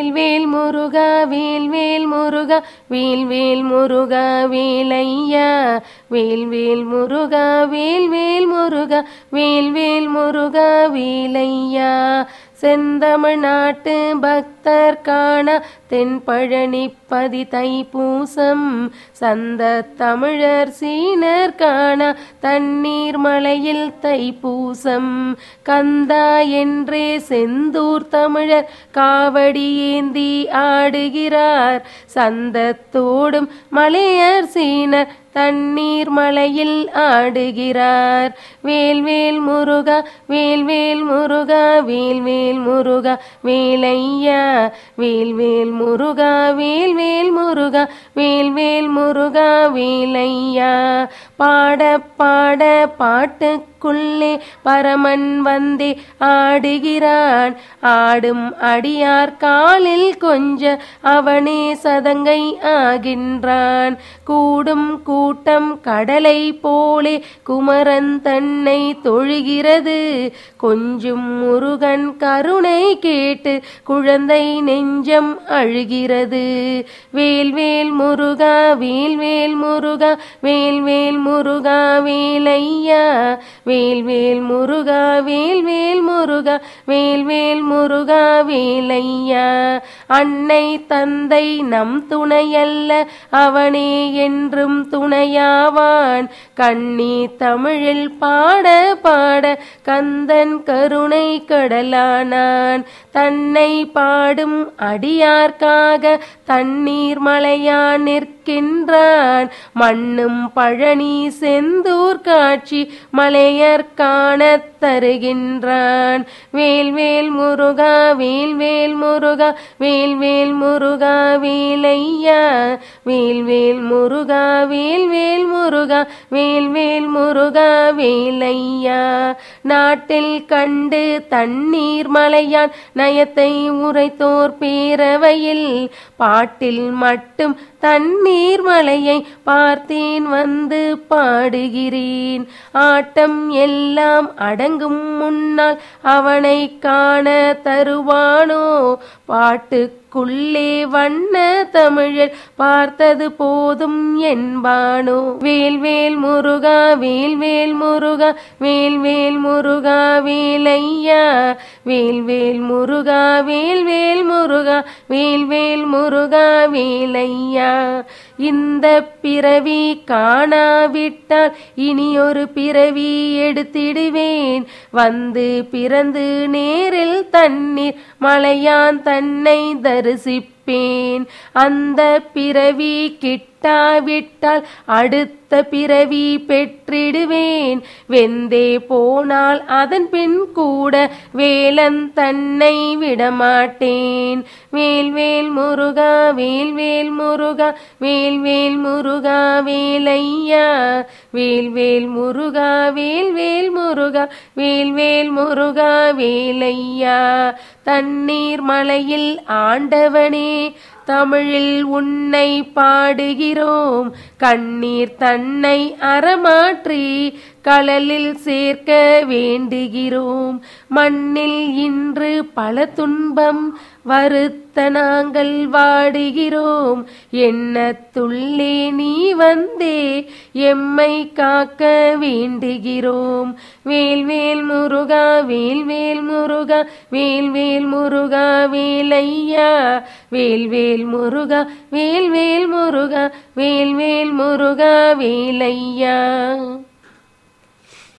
வேல்வேல் முருகா வேல்வேல் முருகா வேல்வேல் முருகா வேலையா வேல்வேல் முருகா வேல்வேல் முருகா வேல்வேல் முருகா வேலையா செந்தமிழ்நாட்டு பக்தர் காண தென்பழனிப்பதி தைப்பூசம் சந்த தமிழர் சீனர் காண தண்ணீர் மலையில் தைப்பூசம் கந்தா என்றே செந்தூர் தமிழர் காவடி ஏந்தி ஆடுகிறார் சந்தத்தோடும் மலையர் சீனர் தண்ணீர் மலையில் ஆடுகிறார் வேல்வேல் முருகா வேல்வேல் முருகா வேல்வேல் முருகா வேலையா வேல்வேல் முருகா வேல்வேல் முருகா வேல்வேல் முருகா வேலையா பாட பாட பாட்டுக்குள்ளே பரமன் வந்தே ஆடுகிறான் ஆடும் அடியார் காலில் கொஞ்ச அவனே சதங்கை ஆகின்றான் கூடும் கூட்டம் கடலை போலே குமரன் தன்னை தொழுகிறது கொஞ்சும் முருகன் கருணை கேட்டு குழந்தை நெஞ்சம் அழுகிறது வேல்வேல் முருகா வேல்வேல் முருகா வேல்வேல் முருகா வேலையா வேல்வேல் முருகா வேல்வேல் முருகா வேல்வேல் முருகா வேலையா அன்னை தந்தை நம் துணையல்ல அவனே என்றும் துணையாவான் கண்ணி தமிழில் பாட பாட கந்தன் கருணை கடலானான் தன்னை பாடும் அடியார்க்காக தண்ணீர் மலையான் நிற்கின்றான் மண்ணும் பழனி செந்தூர் காட்சி மலையர் காணத் தருகின்றான் வேல்வேல் முருகா வேல்வேல் முருகா வேல்வேல் முருகா வேலையா வேல்வேல் முருகா வேல்வேல் முருகா வேல்வேல் முருகா வேலையா நாட்டில் கண்டு தண்ணீர் மலையான் நயத்தை உரைத்தோர் பேரவையில் பாட்டில் மட்டும் தண்ணீர் மலையை பார்த்தேன் வந்து பாடுகிறேன் ஆட்டம் எல்லாம் அடங்கும் முன்னால் அவனை காண தருவானோ பாட்டுக்குள்ளே வண்ண தமிழர் பார்த்தது போதும் என்பானோ வேல்வேல் முருகா வேல்வேல் முருகா வேல்வேல் முருகா வேலையா வேல்வேல் முருகா வேல்வேல் முருகா வேல்வேல் முருகா வேலையா இந்த பிறவி காணாவிட்டால் இனி ஒரு பிறவி எடுத்திடுவேன் வந்து பிறந்து நேரில் தண்ணீர் மலையான் தன்னை தரிசிப்பேன் அந்த பிறவி கிட்டாவிட்டால் அடுத்த பிறவி பெற்றிடுவேன் வெந்தே போனால் அதன் பின் கூட வேலன் தன்னை விடமாட்டேன் வேல்வேல் முருகா வேல்வேல் முருகா வேல்வேல் முருகா வேலையா வேல்வேல் முருகா வேல்வேல் முருகா வேல்வேல் முருகா வேலையா தண்ணீர் மலையில் ஆண்டவனே தமிழில் உன்னை பாடுகிறோம் கண்ணீர் தன்னை அறமாற்றி கடலில் சேர்க்க வேண்டுகிறோம் மண்ணில் இன்று பல துன்பம் வருத்த நாங்கள் வாடுகிறோம் எண்ணத்துள்ளே நீ வந்தே எம்மை காக்க வேண்டுகிறோம் வேல்வேல் முருகா வேல்வேல் முருகா வேல்வேல் முருகா வேலையா வேல்வேல் முருகா வேல்வேல் முருகா வேல்வேல் முருகா வேலையா